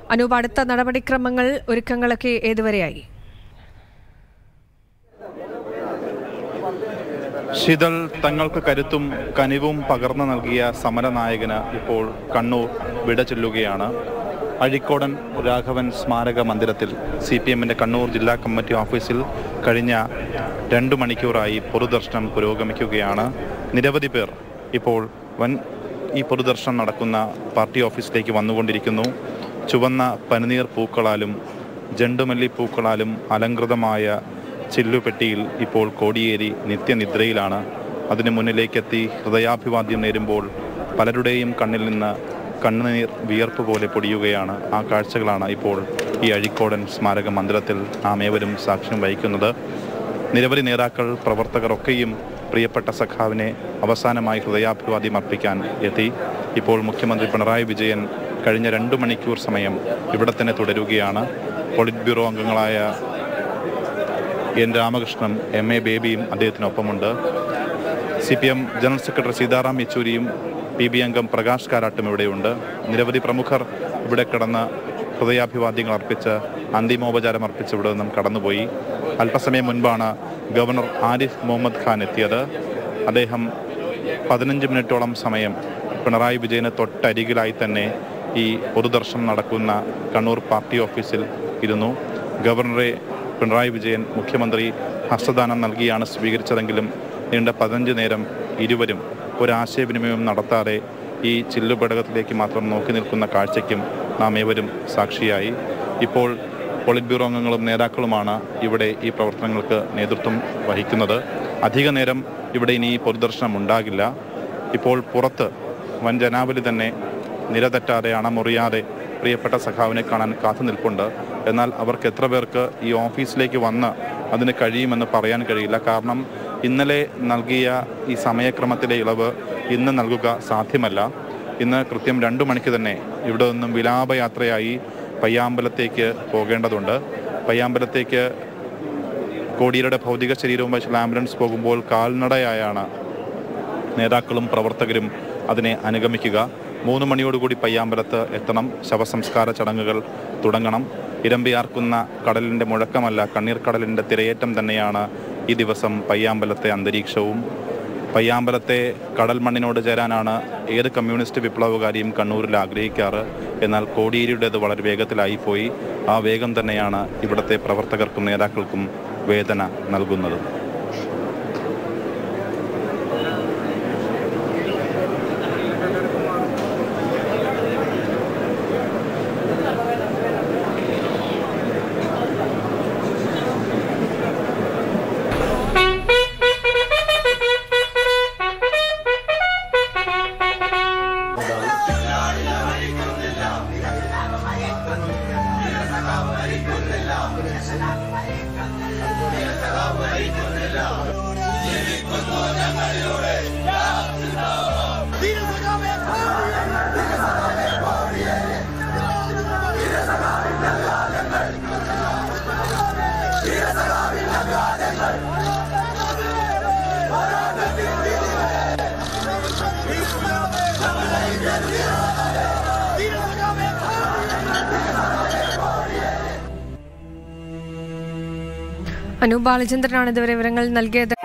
അനൂപ് അടുത്ത നടപടിക്രമങ്ങൾ ഒരുക്കങ്ങളൊക്കെ ഏതുവരെയായി ശിതൾ തങ്ങൾക്ക് കരുത്തും കനിവും പകർന്നു നൽകിയ സമരനായകന് ഇപ്പോൾ കണ്ണൂർ വിട ചൊല്ലുകയാണ് അഴിക്കോടൻ രാഘവൻ സ്മാരക മന്ദിരത്തിൽ സി പി എമ്മിൻ്റെ കണ്ണൂർ ജില്ലാ കമ്മിറ്റി ഓഫീസിൽ കഴിഞ്ഞ രണ്ടു മണിക്കൂറായി പൊതുദർശനം പുരോഗമിക്കുകയാണ് നിരവധി പേർ ഇപ്പോൾ വൻ ഈ പൊതുദർശനം നടക്കുന്ന പാർട്ടി ഓഫീസിലേക്ക് വന്നുകൊണ്ടിരിക്കുന്നു ചുവന്ന പനിനീർ പൂക്കളാലും ജണ്ടുമല്ലി പൂക്കളാലും അലങ്കൃതമായ ചില്ലുപെട്ടിയിൽ ഇപ്പോൾ കോടിയേരി നിത്യനിദ്രയിലാണ് അതിനു മുന്നിലേക്കെത്തി ഹൃദയാഭിവാദ്യം നേരുമ്പോൾ പലരുടെയും കണ്ണിൽ നിന്ന് കണ്ണുനീർ വിയർപ്പ് പോലെ പൊടിയുകയാണ് ആ കാഴ്ചകളാണ് ഇപ്പോൾ ഈ അഴിക്കോടൻ സ്മാരക മന്ദിരത്തിൽ നാം ഏവരും സാക്ഷ്യം വഹിക്കുന്നത് നിരവധി നേതാക്കൾ പ്രവർത്തകർ ഒക്കെയും പ്രിയപ്പെട്ട സഖാവിനെ അവസാനമായി ഹൃദയാഭിവാദ്യം അർപ്പിക്കാൻ എത്തി ഇപ്പോൾ മുഖ്യമന്ത്രി പിണറായി വിജയൻ കഴിഞ്ഞ രണ്ടു മണിക്കൂർ സമയം ഇവിടെ തന്നെ തുടരുകയാണ് പോളിറ്റ് ബ്യൂറോ അംഗങ്ങളായ എൻ രാമകൃഷ്ണൻ എം എ ബേബിയും അദ്ദേഹത്തിനൊപ്പമുണ്ട് C P M general secretary Sitaram യെച്ചൂരിയും പി ബി അംഗം പ്രകാശ് കാരാട്ടും ഇവിടെയുണ്ട് നിരവധി പ്രമുഖർ ഇവിടെ കിടന്ന് ഹൃദയാഭിവാദ്യങ്ങൾ അർപ്പിച്ച് അന്തിമോപചാരം അർപ്പിച്ച് ഇവിടെ നിന്നും കടന്നുപോയി അല്പസമയം മുൻപാണ് ഗവർണർ ആരിഫ് മുഹമ്മദ് ഖാൻ എത്തിയത് അദ്ദേഹം പതിനഞ്ച് മിനിറ്റോളം സമയം പിണറായി വിജയന് തൊട്ടരികിലായി തന്നെ ഈ പൊതുദർശനം നടക്കുന്ന കണ്ണൂർ പാർട്ടി ഓഫീസിൽ ഇരുന്നു ഗവർണറെ പിണറായി വിജയൻ മുഖ്യമന്ത്രി ഹസ്തദാനം നൽകിയാണ് സ്വീകരിച്ചതെങ്കിലും നീണ്ട പതിനഞ്ച് നേരം ഇരുവരും ഒരാശയവിനിമയം നടത്താതെ ഈ ചില്ലുപടകത്തിലേക്ക് മാത്രം നോക്കി നിൽക്കുന്ന കാഴ്ചയ്ക്കും നാം ഏവരും സാക്ഷിയായി ഇപ്പോൾ പോളിറ്റ് ബ്യൂറോ അംഗങ്ങളും നേതാക്കളുമാണ് ഇവിടെ ഈ പ്രവർത്തനങ്ങൾക്ക് നേതൃത്വം വഹിക്കുന്നത് അധിക നേരം ഇവിടെ ഇനി ഈ പൊതുദർശനം ഉണ്ടാകില്ല ഇപ്പോൾ പുറത്ത് വൻ ജനാവലി തന്നെ നിരതെറ്റാതെ അണമുറിയാതെ പ്രിയപ്പെട്ട സഖാവിനെ കാണാൻ കാത്തു നിൽപ്പുണ്ട് എന്നാൽ അവർക്ക് എത്ര പേർക്ക് ഈ ഓഫീസിലേക്ക് വന്ന് അതിന് കഴിയുമെന്ന് പറയാൻ കഴിയില്ല കാരണം ഇന്നലെ നൽകിയ ഈ സമയക്രമത്തിലെ ഇളവ് ഇന്ന് നൽകുക സാധ്യമല്ല ഇന്ന് കൃത്യം രണ്ടു മണിക്ക് തന്നെ ഇവിടെ നിന്നും വിലാപയാത്രയായി പയ്യാമ്പലത്തേക്ക് പോകേണ്ടതുണ്ട് പയ്യാമ്പലത്തേക്ക് കോടിയേരിയുടെ ഭൗതിക ശരീരവും വഹിച്ചുള്ള ആംബുലൻസ് പോകുമ്പോൾ കാൽനടയായാണ് നേതാക്കളും പ്രവർത്തകരും അതിനെ അനുഗമിക്കുക മൂന്ന് മണിയോടുകൂടി പയ്യാമ്പലത്ത് എത്തണം ശവസംസ്കാര ചടങ്ങുകൾ തുടങ്ങണം ഇരമ്പിയാർക്കുന്ന കടലിൻ്റെ മുഴക്കമല്ല കണ്ണീർ കടലിൻ്റെ തിരയേറ്റം തന്നെയാണ് ഈ ദിവസം പയ്യാമ്പലത്തെ അന്തരീക്ഷവും പയ്യാമ്പലത്തെ കടൽ മണ്ണിനോട് ചേരാനാണ് ഏത് കമ്മ്യൂണിസ്റ്റ് വിപ്ലവകാരിയും കണ്ണൂരിൽ ആഗ്രഹിക്കാറ് എന്നാൽ കോടിയേരിയുടേത് വളരെ വേഗത്തിലായിപ്പോയി ആ വേഗം തന്നെയാണ് ഇവിടുത്തെ പ്രവർത്തകർക്കും നേതാക്കൾക്കും വേദന നൽകുന്നത് അനൂപ് ബാലചന്ദ്രനാണ് ഇതുവരെ വിവരങ്ങൾ നൽകിയത്